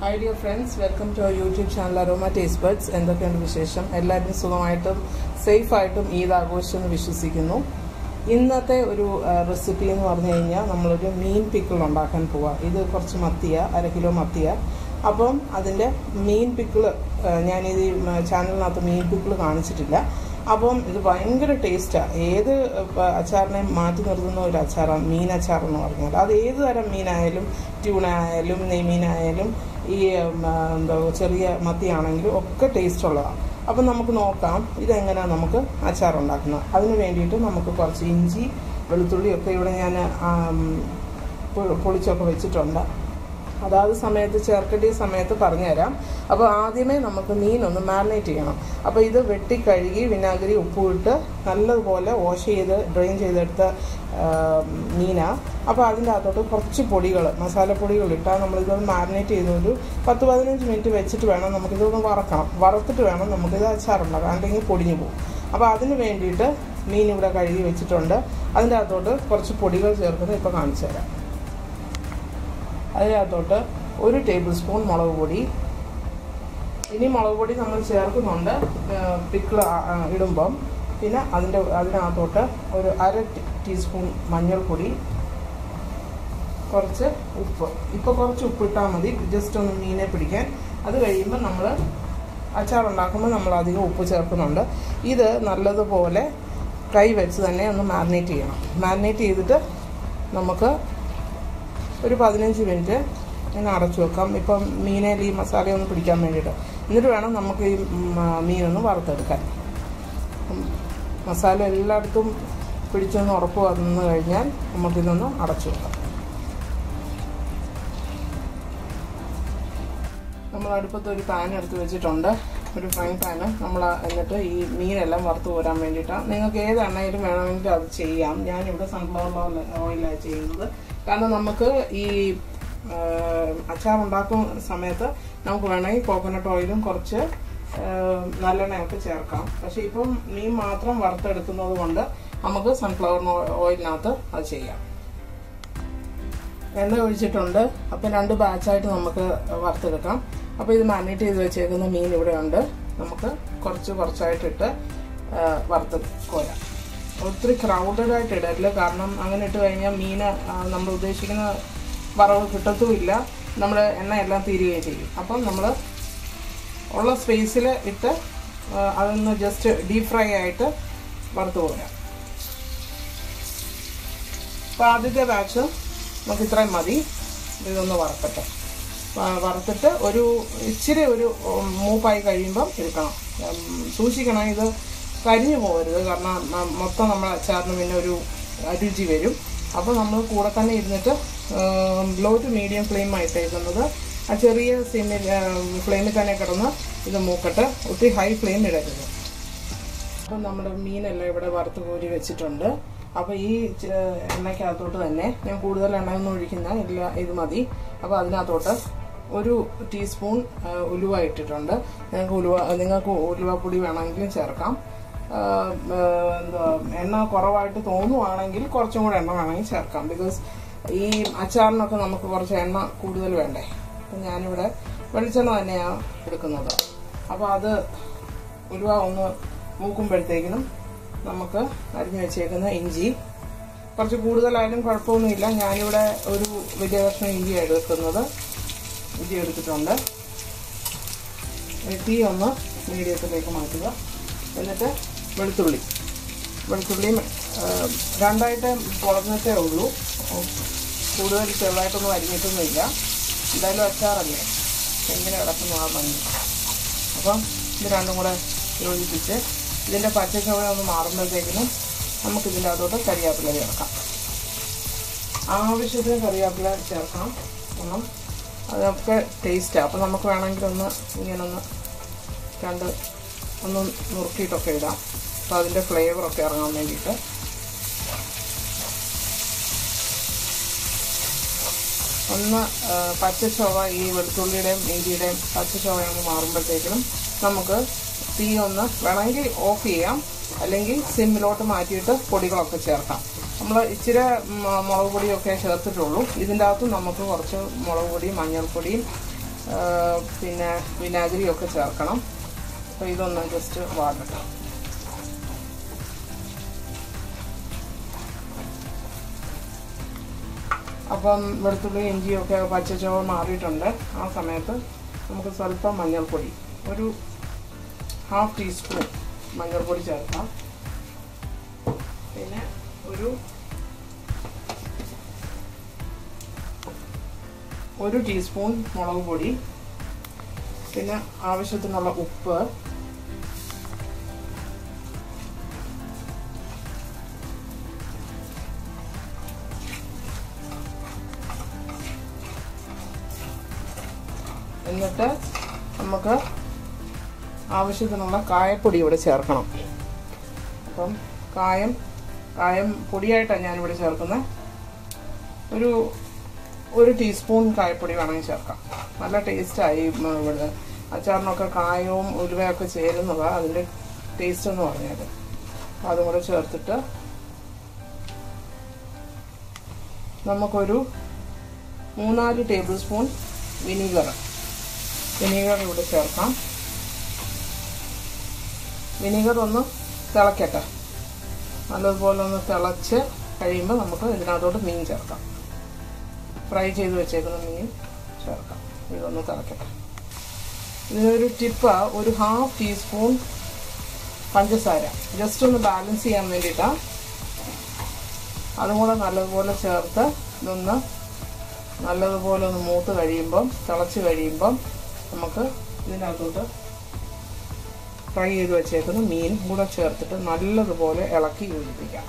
hi dear friends welcome to our YouTube channel Aroma Taste Buds എന്തൊക്കെയുണ്ട് വിശേഷം എല്ലാവരും സുഖമായിട്ടും സേഫായിട്ടും ഈദ് ആഘോഷിച്ചെന്ന് വിശ്വസിക്കുന്നു ഇന്നത്തെ ഒരു റെസിപ്പി എന്ന് പറഞ്ഞു കഴിഞ്ഞാൽ നമ്മളൊരു മീൻ പിക്കിൾ ഉണ്ടാക്കാൻ പോവാം ഇത് കുറച്ച് മത്തിയ അര കിലോ മത്തിയ അപ്പം അതിൻ്റെ മീൻ പിക്കിള് ഞാനിത് ഈ ചാനലിനകത്ത് മീൻ പിക്കിള് കാണിച്ചിട്ടില്ല അപ്പം ഇത് ഭയങ്കര ടേസ്റ്റാണ് ഏത് അച്ചാറിനെയും മാറ്റി നിർത്തുന്ന ഒരു അച്ചാറാണ് മീൻ അച്ചാർ എന്ന് പറഞ്ഞാൽ അത് ഏത് തരം മീനായാലും ട്യൂണ ആയാലും നെയ്മീനായാലും ഈ എന്താ ചെറിയ മത്തിയാണെങ്കിലും ഒക്കെ ടേസ്റ്റ് ഉള്ളതാണ് അപ്പം നമുക്ക് നോക്കാം ഇതെങ്ങനെയാണ് നമുക്ക് അച്ചാർ ഉണ്ടാക്കുന്നത് അതിന് വേണ്ടിയിട്ട് നമുക്ക് കുറച്ച് ഇഞ്ചി വെളുത്തുള്ളിയൊക്കെ ഇവിടെ ഞാൻ പൊളിച്ചൊക്കെ വെച്ചിട്ടുണ്ട് അതാത് സമയത്ത് ചേർക്കേണ്ട സമയത്ത് പറഞ്ഞുതരാം അപ്പോൾ ആദ്യമേ നമുക്ക് മീനൊന്ന് മാരിനേറ്റ് ചെയ്യണം അപ്പോൾ ഇത് വെട്ടി കഴുകി വിനാഗിരി ഉപ്പുമിട്ട് നല്ലതുപോലെ വാഷ് ചെയ്ത് ഡ്രെയിൻ ചെയ്തെടുത്ത മീനാണ് അപ്പോൾ അതിൻ്റെ അകത്തോട്ട് കുറച്ച് പൊടികൾ മസാലപ്പൊടികൾ ഇട്ടാൽ നമ്മളിതൊന്ന് മാരിനേറ്റ് ചെയ്ത് ഒരു പത്ത് പതിനഞ്ച് മിനിറ്റ് വെച്ചിട്ട് വേണം നമുക്കിതൊന്ന് വറക്കണം വറുത്തിട്ട് വേണം നമുക്കിത് അച്ചാറുണ്ടാക്കാം അല്ലെങ്കിൽ പൊടിഞ്ഞു പോകും അപ്പോൾ അതിന് വേണ്ടിയിട്ട് മീൻ ഇവിടെ കഴുകി വെച്ചിട്ടുണ്ട് അതിൻ്റെ അകത്തോട്ട് കുറച്ച് പൊടികൾ ചേർക്കുന്നത് ഇപ്പോൾ കാണിച്ചു തരാം അതിനകത്തോട്ട് ഒരു ടേബിൾ സ്പൂൺ മുളക് പൊടി ഇനി മുളക് പൊടി നമ്മൾ ചേർക്കുന്നുണ്ട് പിക്കിൾ ഇടുമ്പം പിന്നെ അതിൻ്റെ അതിനകത്തോട്ട് ഒരു അര ടീസ്പൂൺ മഞ്ഞൾപ്പൊടി കുറച്ച് ഉപ്പ് ഇപ്പോൾ കുറച്ച് ഉപ്പ് ഇട്ടാൽ മതി ജസ്റ്റ് ഒന്ന് മീനെ പിടിക്കാൻ അത് കഴിയുമ്പോൾ നമ്മൾ അച്ചാർ ഉണ്ടാക്കുമ്പോൾ നമ്മൾ അധികം ഉപ്പ് ചേർക്കുന്നുണ്ട് ഇത് നല്ലതുപോലെ കൈ വെച്ച് തന്നെ ഒന്ന് മാരിനേറ്റ് ചെയ്യണം മാരിനേറ്റ് ചെയ്തിട്ട് നമുക്ക് ഒരു പതിനഞ്ച് മിനിറ്റ് ഇങ്ങനെ അടച്ചു വെക്കാം ഇപ്പം മീനയിൽ ഈ മസാലയൊന്ന് പിടിക്കാൻ വേണ്ടിയിട്ട് എന്നിട്ട് വേണം നമുക്ക് ഈ മീനൊന്ന് വറുത്തെടുക്കാൻ മസാല എല്ലായിടത്തും പിടിച്ചൊന്ന് ഉറപ്പ് വന്നു കഴിഞ്ഞാൽ നമുക്കിതൊന്ന് അടച്ചു വെക്കാം നമ്മൾ അടുപ്പത്ത് ഒരു പാൻ എടുത്ത് വെച്ചിട്ടുണ്ട് ഒരു ഫ്രൈ പാന് നമ്മൾ എന്നിട്ട് ഈ മീനെല്ലാം വറുത്ത് പോരാൻ വേണ്ടിയിട്ടാണ് നിങ്ങൾക്ക് ഏത് എണ്ണയിലും വേണമെങ്കിൽ അത് ചെയ്യാം ഞാനിവിടെ സൺഫ്ലവർ ഓയിലാണ് ചെയ്യുന്നത് കാരണം നമുക്ക് ഈ അച്ചാർ ഉണ്ടാക്കുന്ന സമയത്ത് നമുക്ക് വേണമെങ്കിൽ കോക്കനട്ട് ഓയിലും കുറച്ച് നല്ലെണ്ണയൊക്കെ ചേർക്കാം പക്ഷെ ഇപ്പം മീൻ മാത്രം വറുത്തെടുക്കുന്നത് കൊണ്ട് നമുക്ക് സൺഫ്ലവർ ഓയിലിനകത്ത് അത് ചെയ്യാം എണ്ണ ഒഴിച്ചിട്ടുണ്ട് അപ്പം രണ്ട് ബാച്ചായിട്ട് നമുക്ക് വറുത്തെടുക്കാം അപ്പോൾ ഇത് മാരിനേറ്റ് ചെയ്ത് വെച്ചേക്കുന്ന മീൻ ഇവിടെ ഉണ്ട് നമുക്ക് കുറച്ച് കുറച്ചായിട്ടിട്ട് വറുത്ത് കോരാം ഒത്തിരി ക്രൗഡഡ് ആയിട്ട് ഇടരുത് കാരണം അങ്ങനെ ഇട്ട് കഴിഞ്ഞാൽ മീൻ നമ്മൾ ഉദ്ദേശിക്കുന്ന വറവ് കിട്ടത്തുമില്ല നമ്മൾ എണ്ണയെല്ലാം തീരുകയും ചെയ്യും അപ്പം നമ്മൾ ഉള്ള സ്പേസിൽ ഇട്ട് അതൊന്ന് ജസ്റ്റ് ഡീപ് ഫ്രൈ ആയിട്ട് വറുത്ത് പോരാം അപ്പോൾ ആദ്യത്തെ ബാച്ച് നമുക്ക് ഇത്രയും മതി ഇതൊന്ന് വറുക്കട്ടെ വറുത്തിട്ട് ഒരു ഇച്ചിരി ഒരു മൂപ്പായി കഴിയുമ്പം എടുക്കണം സൂക്ഷിക്കണം ഇത് കരിഞ്ഞു പോകരുത് കാരണം മൊത്തം നമ്മൾ അച്ചാറിന് പിന്നെ ഒരു രുചി വരും അപ്പോൾ നമ്മൾ കൂടെ തന്നെ ഇരുന്നിട്ട് ലോ ടു മീഡിയം ഫ്ലെയിം ആയിട്ടേക്കുന്നത് ആ ചെറിയ സിമ്മിൽ ഫ്ലെയിമിൽ തന്നെ കിടന്ന് ഇത് മൂക്കട്ട് ഒത്തിരി ഹൈ ഫ്ലെയിം ഇടരുത് അപ്പം നമ്മുടെ മീനെല്ലാം ഇവിടെ വറുത്ത് കോരി വെച്ചിട്ടുണ്ട് അപ്പോൾ ഈ എണ്ണയ്ക്കകത്തോട്ട് തന്നെ ഞാൻ കൂടുതൽ എണ്ണയൊന്നും ഒഴിക്കുന്ന ഇല്ല ഇത് മതി അപ്പോൾ അതിനകത്തോട്ട് ഒരു ടീസ്പൂൺ ഉലുവ ഇട്ടിട്ടുണ്ട് നിങ്ങൾക്ക് ഉലുവ നിങ്ങൾക്ക് ഉലുവപ്പൊടി വേണമെങ്കിലും ചേർക്കാം എന്താ എണ്ണ കുറവായിട്ട് തോന്നുവാണെങ്കിൽ കുറച്ചും കൂടെ എണ്ണ വേണമെങ്കിൽ ചേർക്കാം ബിക്കോസ് ഈ അച്ചാറിനൊക്കെ നമുക്ക് കുറച്ച് എണ്ണ കൂടുതൽ വേണ്ടേ അപ്പം ഞാനിവിടെ വെളിച്ചെണ്ണ തന്നെയാണ് എടുക്കുന്നത് അപ്പോൾ അത് ഉലുവ ഒന്ന് മൂക്കുമ്പോഴത്തേക്കിനും നമുക്ക് അരിഞ്ഞു വെച്ചേക്കുന്ന ഇഞ്ചി കുറച്ച് കൂടുതലായാലും കുഴപ്പമൊന്നുമില്ല ഞാനിവിടെ ഒരു വലിയ കഷ്ണം ഇഞ്ചി എടുക്കുന്നത് ഇഞ്ചി എടുത്തിട്ടുണ്ട് തീ ഒന്ന് മീഡിയത്തിലേക്ക് മാറ്റുക എന്നിട്ട് വെളുത്തുള്ളി വെളുത്തുള്ളിയും രണ്ടായിട്ട് പൊളഞ്ഞിട്ടേ ഉള്ളൂ കൂടുതൽ ചെറുതായിട്ടൊന്നും അരിഞ്ഞിട്ടൊന്നുമില്ല എന്തായാലും അച്ചാറല്ലേ എങ്ങനെ കിടക്കുന്നു ആ മഞ്ഞ് അപ്പം ഇത് രണ്ടും കൂടെ യോജിപ്പിച്ച് ഇതിൻ്റെ പച്ചച്ചവ ഒന്ന് മാറുമ്പോഴത്തേക്കിനും നമുക്കിതിൻ്റെ അകത്തോട്ട് കറിവേപ്പില ചേർക്കാം ആവശ്യത്തിന് കറിവേപ്പില ചേർക്കാം കാരണം അതൊക്കെ ടേസ്റ്റാണ് അപ്പോൾ നമുക്ക് വേണമെങ്കിൽ ഒന്ന് ഇങ്ങനൊന്ന് രണ്ട് ഒന്ന് നുറുക്കിയിട്ടൊക്കെ ഇടാം അപ്പോൾ അതിൻ്റെ ഫ്ലേവറൊക്കെ ഇറങ്ങാൻ വേണ്ടിയിട്ട് ഒന്ന് പച്ചച്ചൊവ ഈ വെളുത്തുള്ളിയുടെയും ഇഞ്ചിയുടെയും പച്ചച്ചൊവ ഒന്ന് മാറുമ്പോഴത്തേക്കിനും നമുക്ക് തീ ഒന്ന് വേണമെങ്കിൽ ഓഫ് ചെയ്യാം അല്ലെങ്കിൽ സിമ്മിലോട്ട് മാറ്റിയിട്ട് പൊടികളൊക്കെ ചേർക്കാം നമ്മൾ ഇച്ചിരി മുളക് പൊടിയൊക്കെ ചേർത്തിട്ടുള്ളൂ ഇതിൻ്റെ അകത്ത് നമുക്ക് കുറച്ച് മുളക് പൊടിയും മഞ്ഞൾപ്പൊടിയും ആ, പിന്നെ വിനാഗിരിയൊക്കെ ചേർക്കണം അപ്പോൾ ഇതൊന്ന് ജസ്റ്റ് വാടട്ടെ അപ്പം വെളുത്തുള്ളി ഇഞ്ചിയൊക്കെ പച്ചച്ചോവ മാറിയിട്ടുണ്ട് ആ സമയത്ത് നമുക്ക് സ്വല്പം മഞ്ഞൾപ്പൊടി ഒരു ഹാഫ് ടീസ്പൂൺ മഞ്ഞൾപ്പൊടി ചേർക്കാം പിന്നെ ഒരു ഒരു ടീസ്പൂൺ മുളക് പൊടി പിന്നെ ആവശ്യത്തിനുള്ള ഉപ്പ് എന്നിട്ട് നമുക്ക് ആവശ്യത്തിനുള്ള കായപ്പൊടി ഇവിടെ ചേർക്കണം അപ്പം കായം കായം പൊടിയായിട്ടാണ് ഞാനിവിടെ ചേർക്കുന്നത് ഒരു ഒരു ടീസ്പൂൺ കായപ്പൊടി വേണമെങ്കിൽ ചേർക്കാം നല്ല ടേസ്റ്റായി ഇവിടെ അച്ചാറിനൊക്കെ കായവും ഉലുവയൊക്കെ ചേരുന്നതാണ് അതിൻ്റെ ടേസ്റ്റ് എന്ന് പറഞ്ഞത് അപ്പം അതും കൂടെ ചേർത്തിട്ട് നമുക്കൊരു മൂന്നാല് ടേബിൾ സ്പൂൺ വിനീഗർ വിനീഗർ ഇവിടെ ചേർക്കാം വിനീഗർ ഒന്ന് തിളക്കട്ടെ നല്ലതുപോലെ ഒന്ന് തിളച്ച് കഴിയുമ്പോൾ നമുക്ക് ഇതിനകത്തോട്ട് മീൻ ചേർക്കാം ഫ്രൈ ചെയ്ത് വെച്ചേക്കുന്ന മീൻ ചേർക്കാം ഇതൊന്ന് തിളക്കട്ടെ ഇതിനൊരു ടിപ്പ് ഒരു ഹാഫ് ടീസ്പൂൺ പഞ്ചസാര ജസ്റ്റ് ഒന്ന് ബാലൻസ് ചെയ്യാൻ വേണ്ടിയിട്ടാണ് അതും കൂടെ നല്ലതുപോലെ ചേർത്ത് ഇതൊന്ന് നല്ലതുപോലെ ഒന്ന് മൂത്ത് കഴിയുമ്പം തിളച്ച് കഴിയുമ്പം നമുക്ക് ഇതിനകത്തോട്ട് ഫ്രൈ ചെയ്ത് വെച്ചേക്കുന്ന മീൻ കൂടെ ചേർത്തിട്ട് നല്ലതുപോലെ ഇളക്കി യോജിപ്പിക്കാം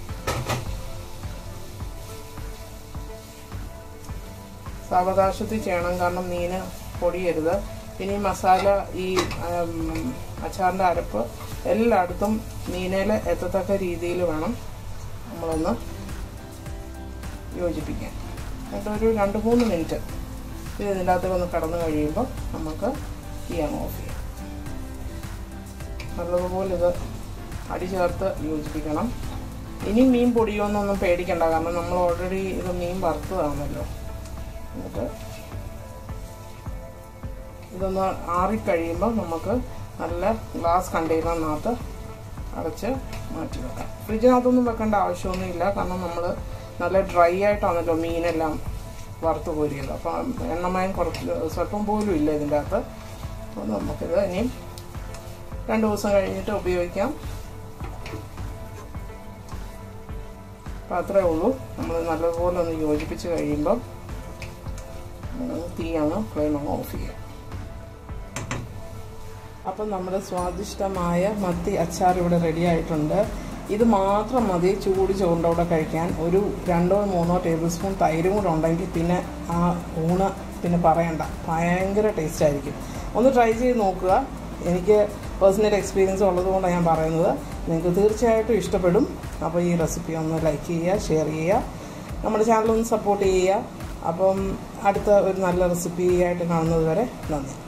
സാവകാശത്തിൽ ചെയ്യണം കാരണം മീന് പൊടിയരുത് ഇനി മസാല ഈ അച്ചാറിൻ്റെ അരപ്പ് എല്ലായിടത്തും മീനയിൽ എത്തത്തക്ക രീതിയിൽ വേണം നമ്മളൊന്ന് യോജിപ്പിക്കാൻ എന്നിട്ട് ഒരു രണ്ട് മൂന്ന് മിനിറ്റ് ഇത് ഇതിൻ്റെ അകത്ത് ഒന്ന് കടന്നു കഴിയുമ്പോൾ നമുക്ക് തീ അങ്ങ് ഓഫ് ചെയ്യാം നല്ലതുപോലെ ഇത് അടി ചേർത്ത് യോജിപ്പിക്കണം ഇനി മീൻ പൊടിയോന്നൊന്നും പേടിക്കണ്ട കാരണം നമ്മൾ ഓൾറെഡി ഇത് മീൻ വറുത്തതാണല്ലോ എന്നിട്ട് ഇതൊന്ന് ആറിക്കഴിയുമ്പോൾ നമുക്ക് നല്ല ഗ്ലാസ് കണ്ടെയ്നറിനകത്ത് അടച്ച് മാറ്റി വെക്കാം ഫ്രിഡ്ജിനകത്തൊന്നും വെക്കേണ്ട ആവശ്യമൊന്നുമില്ല കാരണം നമ്മൾ നല്ല ഡ്രൈ ആയിട്ടാണല്ലോ മീനെല്ലാം വറുത്ത് കോരിയത് അപ്പം എണ്ണമയം കുറച്ച് സ്വല്പം പോലും ഇല്ല ഇതിൻ്റെ അകത്ത് അപ്പോൾ നമുക്കിത് ഇനിയും രണ്ട് ദിവസം കഴിഞ്ഞിട്ട് ഉപയോഗിക്കാം അപ്പം അത്രേ ഉള്ളൂ നമ്മൾ നല്ലതുപോലെ ഒന്ന് യോജിപ്പിച്ച് കഴിയുമ്പം തീ അങ്ങ് ഫ്ലെയിം അങ്ങ് ഓഫ് ചെയ്യാം അപ്പം നമ്മുടെ സ്വാദിഷ്ടമായ മത്തി അച്ചാർ ഇവിടെ റെഡി ആയിട്ടുണ്ട് ഇത് മാത്രം മതി ചൂട് ചോറിൻ്റെ കഴിക്കാൻ ഒരു രണ്ടോ മൂന്നോ ടേബിൾ സ്പൂൺ തൈരും കൂടെ ഉണ്ടെങ്കിൽ പിന്നെ ആ ഊണ് പിന്നെ പറയണ്ട ഭയങ്കര ടേസ്റ്റ് ആയിരിക്കും ഒന്ന് ട്രൈ ചെയ്ത് നോക്കുക എനിക്ക് പേഴ്സണൽ എക്സ്പീരിയൻസ് ഉള്ളതുകൊണ്ടാണ് ഞാൻ പറയുന്നത് നിങ്ങൾക്ക് തീർച്ചയായിട്ടും ഇഷ്ടപ്പെടും അപ്പോൾ ഈ റെസിപ്പി ഒന്ന് ലൈക്ക് ചെയ്യുക ഷെയർ ചെയ്യുക നമ്മുടെ ചാനൽ ഒന്ന് സപ്പോർട്ട് ചെയ്യുക അപ്പം അടുത്ത ഒരു നല്ല റെസിപ്പി ആയിട്ട് കാണുന്നത് വരെ നന്ദി